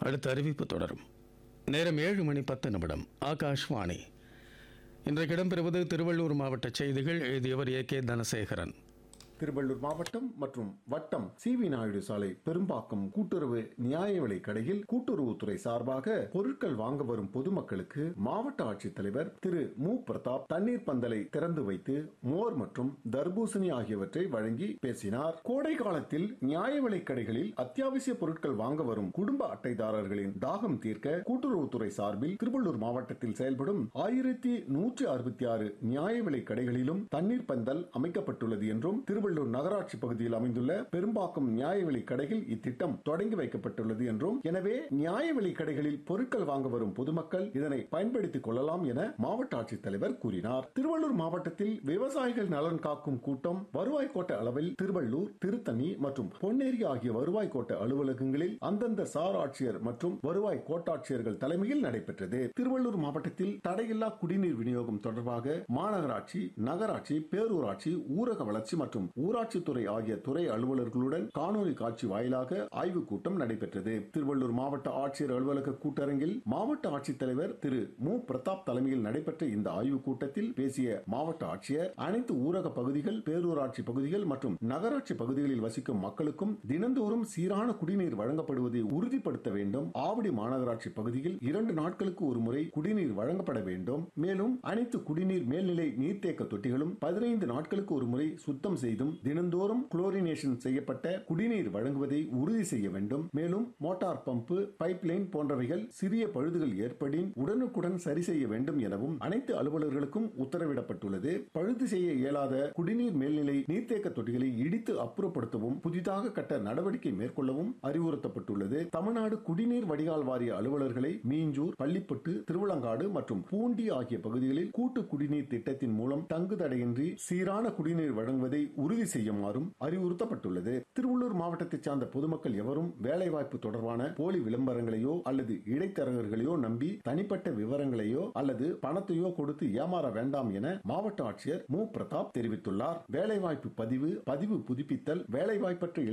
அடுத்த அறிவிப்பு தொடரும் நேரம் ஏழு மணி பத்து நிமிடம் ஆகாஷ்வாணி இன்றைக்கு இடம்பெறுவது திருவள்ளூர் மாவட்ட செய்திகள் எழுதியவர் ஏ கே தனசேகரன் திருவள்ளூர் மாவட்டம் மற்றும் வட்டம் சி வி நாயுடு சாலை பெரும்பாக்கம் கூட்டுறவு நியாய விலை கடையில் கூட்டுறவுத்துறை சார்பாக பொருட்கள் வாங்க வரும் பொதுமக்களுக்கு மாவட்ட ஆட்சித்தலைவர் திரு மு பிரதாப் தண்ணீர் பந்தலை திறந்து வைத்து மோர் மற்றும் தர்பூசணி ஆகியவற்றை வழங்கி பேசினார் கோடை காலத்தில் நியாய விலை கடைகளில் அத்தியாவசிய பொருட்கள் வாங்க வரும் குடும்ப அட்டைதாரர்களின் தாகம் தீர்க்க கூட்டுறவுத்துறை சார்பில் திருவள்ளூர் மாவட்டத்தில் செயல்படும் ஆயிரத்தி நூற்றி அறுபத்தி ஆறு நியாய விலை கடைகளிலும் தண்ணீர் பந்தல் அமைக்கப்பட்டுள்ளது என்றும் திருவள்ளூர் நகராட்சி பகுதியில் அமைந்துள்ள பெரும்பாக்கம் நியாய விலை கடையில் இத்திட்டம் தொடங்கி வைக்கப்பட்டுள்ளது என்றும் எனவே நியாய விலை கடைகளில் பொருட்கள் வாங்க வரும் பொதுமக்கள் இதனை பயன்படுத்திக் கொள்ளலாம் என மாவட்ட ஆட்சித்தலைவர் கூறினார் திருவள்ளூர் மாவட்டத்தில் விவசாயிகள் நலன் காக்கும் கூட்டம் வருவாய் கோட்ட அளவில் திருவள்ளூர் திருத்தணி மற்றும் பொன்னேரி ஆகிய வருவாய் கோட்ட அலுவலகங்களில் அந்தந்த சார் ஆட்சியர் மற்றும் வருவாய் கோட்டாட்சியர்கள் தலைமையில் நடைபெற்றது திருவள்ளூர் மாவட்டத்தில் தடையில்லா குடிநீர் விநியோகம் தொடர்பாக மாநகராட்சி நகராட்சி பேரூராட்சி ஊரக வளர்ச்சி மற்றும் ஊராட்சித்துறை ஆகிய துறை அலுவலர்களுடன் காணொலி காட்சி வாயிலாக ஆய்வுக் கூட்டம் நடைபெற்றது திருவள்ளூர் மாவட்ட ஆட்சியர் அலுவலக கூட்டரங்கில் மாவட்ட ஆட்சித்தலைவர் திரு மு பிரதாப் தலைமையில் நடைபெற்ற இந்த ஆய்வுக் கூட்டத்தில் பேசிய மாவட்ட ஆட்சியர் அனைத்து ஊரக பகுதிகள் பேரூராட்சி பகுதிகள் மற்றும் நகராட்சி பகுதிகளில் வசிக்கும் மக்களுக்கும் தினந்தோறும் சீரான குடிநீர் வழங்கப்படுவதை உறுதிப்படுத்த வேண்டும் ஆவடி மாநகராட்சி பகுதியில் இரண்டு நாட்களுக்கு ஒரு முறை குடிநீர் வழங்கப்பட வேண்டும் மேலும் அனைத்து குடிநீர் மேல்நிலை நீர்த்தேக்க தொட்டிகளும் பதினைந்து நாட்களுக்கு ஒரு முறை சுத்தம் செய்தும் தினந்தோறும் குளோரினேஷன் செய்யப்பட்ட குடிநீர் வழங்குவதை உறுதி செய்ய வேண்டும் மேலும் மோட்டார் பம்பு பைப் லைன் போன்றவைகள் சிறிய பழுதுகள் ஏற்படின் உடனுக்குடன் சரி செய்ய வேண்டும் எனவும் அனைத்து அலுவலர்களுக்கும் உத்தரவிடப்பட்டுள்ளது பழுது செய்ய இயலாத குடிநீர் மேல்நிலை நீர்த்தேக்க தொட்டிகளை இடித்து அப்புறப்படுத்தவும் புதிதாக கட்ட நடவடிக்கை மேற்கொள்ளவும் அறிவுறுத்தப்பட்டுள்ளது தமிழ்நாடு குடிநீர் வடிகால் வாரிய அலுவலர்களை மீஞ்சூர் பள்ளிப்பட்டு திருவிளங்காடு மற்றும் பூண்டி ஆகிய பகுதிகளில் கூட்டு குடிநீர் திட்டத்தின் மூலம் தங்குதடையின்றி சீரான குடிநீர் வழங்குவதை உறுதி செய்யுமாறும் அறிவுறுத்தப்பட்டுள்ளது திருவள்ளூர் மாவட்டத்தைச் சார்ந்த பொதுமக்கள் எவரும் வேலைவாய்ப்பு தொடர்பான போலி விளம்பரங்களையோ அல்லது இடைத்தரகர்களையோ நம்பி தனிப்பட்ட விவரங்களையோ அல்லது பணத்தையோ கொடுத்து ஏமாற வேண்டாம் என மாவட்ட ஆட்சியர் மு பிரதாப் தெரிவித்துள்ளார் வேலைவாய்ப்பு பதிவு பதிவு புதுப்பித்தல் வேலைவாய்ப்பற்ற